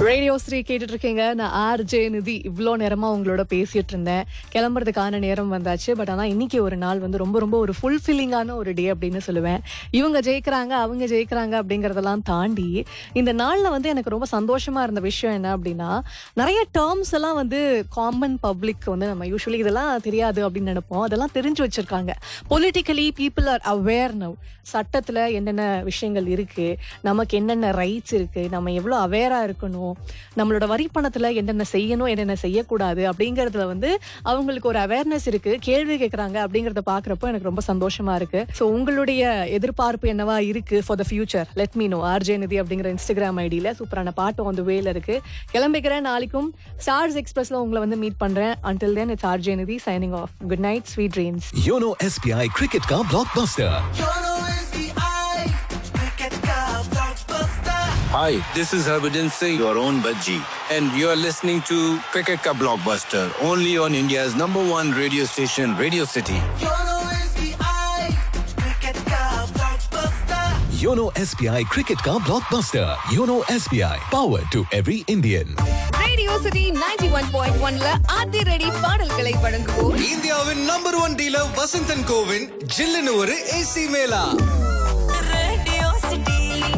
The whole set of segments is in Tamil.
ரேடியோ ஸ்ரீ கேட்டுட்டு இருக்கீங்க நான் ஆர் ஜே நிதி இவ்வளோ நேரமா உங்களோட பேசிட்டு இருந்தேன் கிளம்புறதுக்கான நேரம் வந்தாச்சு பட் ஆனால் இன்னைக்கு ஒரு நாள் வந்து ரொம்ப ரொம்ப ஒரு ஃபுல்ஃபில்லிங்கான ஒரு டே அப்படின்னு சொல்லுவேன் இவங்க ஜெயிக்கிறாங்க அவங்க ஜெயிக்கிறாங்க அப்படிங்கறதெல்லாம் தாண்டி இந்த நாள்ல வந்து எனக்கு ரொம்ப சந்தோஷமா இருந்த விஷயம் என்ன அப்படின்னா நிறைய டேர்ம்ஸ் எல்லாம் வந்து காமன் பப்ளிக் வந்து நம்ம யூஸ்வலி இதெல்லாம் தெரியாது அப்படின்னு நினைப்போம் அதெல்லாம் தெரிஞ்சு வச்சிருக்காங்க politically people are aware now சட்டத்துல என்னென்ன விஷயங்கள் இருக்கு நமக்கு என்னென்ன ரைட்ஸ் இருக்கு நம்ம எவ்வளவு அவேரா இருக்கணும் நம்மளோட வரி பணத்துல என்னென்ன செய்யணும் என்னென்ன செய்யக்கூடாது அப்படிங்கறதுல வந்து அவங்களுக்கு ஒரு அவேர்னஸ் இருக்கு கேள்வி கேட்கறாங்க அப்படிங்கறத பாக்குறப்போ எனக்கு ரொம்ப சந்தோஷமா இருக்கு ஸோ உங்களுடைய எதிர்பார்ப்பு என்னவா இருக்கு for the future let me know RJ Nidhi அப்படிங்கிற இன்ஸ்டாகிராம் ஐடியில சூப்பரான பாட்டு வந்து வேல இருக்கு கிளம்பிக்கிறேன் நாளைக்கும் ஸ்டார்ஸ் எக்ஸ்பிரஸ்ல உங்களை வந்து மீட் பண்றேன் until then it's RJ Nidhi signing off good night sweet dreams YONO SBI cricket का ब्लॉकबस्टर योनो SBI क्रिकेट का blockbuster Hi, this is Harbhajan Singh, your own Bajji, and you're listening to Cricket Ka Blockbuster, only on India's number one radio station, Radio City. YONO SBI cricket का ब्लॉकबस्टर योनो एसबीआई क्रिकेट का blockbuster YONO SBI power to every Indian radio city 91.1 ஒன்ல ஆதி ரெடி பாடல்களை வழங்குவோம் இந்தியாவின் நம்பர் ஒன் டீலர் வசந்தன் கோவின் ஜில்லுன்னு ஒரு AC mela radio city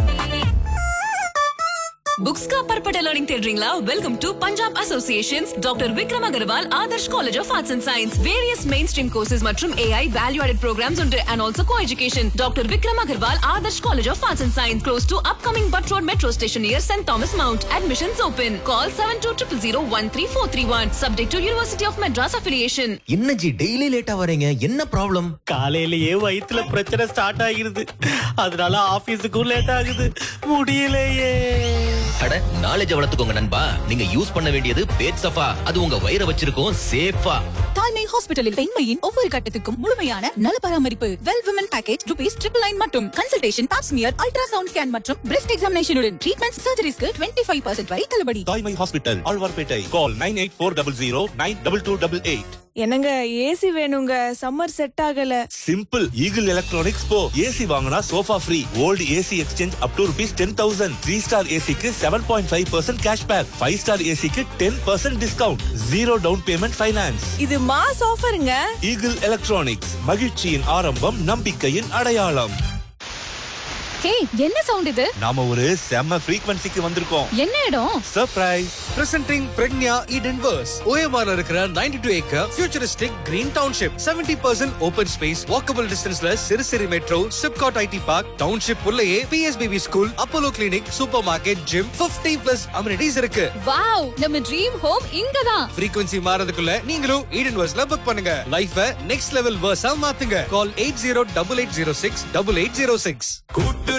books का परपटा लर्निंग தேடுறீங்களா welcome to Punjab associations doctor Vikram Agarwal Adarsh college of arts and science various mainstream courses மற்றும் ஏஐ வேல்யூ ஆடட் ப்ரோக்ராம்ஸ் உண்டு and also go coeducation doctor Vikram Agarwal Adarsh college of arts and science close to upcoming Butt road metro station near saint Thomas Mount admissions open call seven two triple zero one three four three one subject to university of Madras affiliation என்ன ஜி டெய்லி லேட்டா வரீங்க என்ன ப்ராப்ளம் காலையிலேயே வயித்துல பிரச்சனை ஸ்டார்ட் ஆகிருது அதனால ஆபீஸுக்கும் லேட் ஆகுது முடியலையே அட நாலேஜ் வளர்த்துக்கோங்க நண்பா நீங்க யூஸ் பண்ண வேண்டியது பேட் சஃபா அது உங்க வயிறை வச்சிருக்கோம் சேஃபா தாய்மை ஹாஸ்பிட்டலில் பெண்மையின் ஒவ்வொரு கட்டத்துக்கும் முழுமையான நல பராமரிப்பு well women package rupees triple nine மட்டும் கன்சல்டேஷன் பாப்ஸ்மியர் அல்ட்ராசவுண்ட் ஸ்கேன் மற்றும் பிரெஸ்ட் எக்ஸாமினேஷனுடன் ட்ரீட்மெண்ட் சர்ஜரிஸ்க்கு டுவெண்ட்டி ஃபைவ் பர்சன்ட் வரை தள்ளுபடி Thaimai hospital Alwarpet call nine eight four double zero nine double two double eight என்னங்க ஏசி வேணுங்க சம்மர் செட் ஆகல சிம்பிள் ஈகிள் எலக்ட்ரானிக்ஸ் போ ஏசி வாங்கினா sofa free old AC exchange up to rupees ten thousand three star ஏசிக்கு seven point five percent cash back five star ஏசிக்கு ten percent discount zero down payment finance இது மாஸ் ஆஃபருங்க ஈகிள் எலக்ட்ரானிக்ஸ் மகிழ்ச்சியின் ஆரம்பம் நம்பிக்கையின் அடையாளம் ஹே என்ன சவுண்ட் இது நாம ஒரு செம்ம ஃப்ரீக்வன்சிக்கு வந்திருக்கோம் என்ன இடம் surprise presenting Pragnya Eden verse ஓஎம்ஆர்ல இருக்கிற 92 two acre futuristic green township 70% percent open space walkable டிஸ்டன்ஸ்ல Siruseri metro SIPCOT IT park township உள்ளேயே PSBB school Apollo clinic supermarket gym 50 plus amenities இருக்கு வாவ் நம்ம ட்ரீம் ஹோம் இங்கதான் frequency மாறதுக்குள்ள நீங்களும் ஈடன் வர்ஸ்ல புக் பண்ணுங்க லைஃப நெக்ஸ்ட் லெவல் வர்ஸா மாத்துங்க call eight zero double eight zero six double eight zero six கூட்டு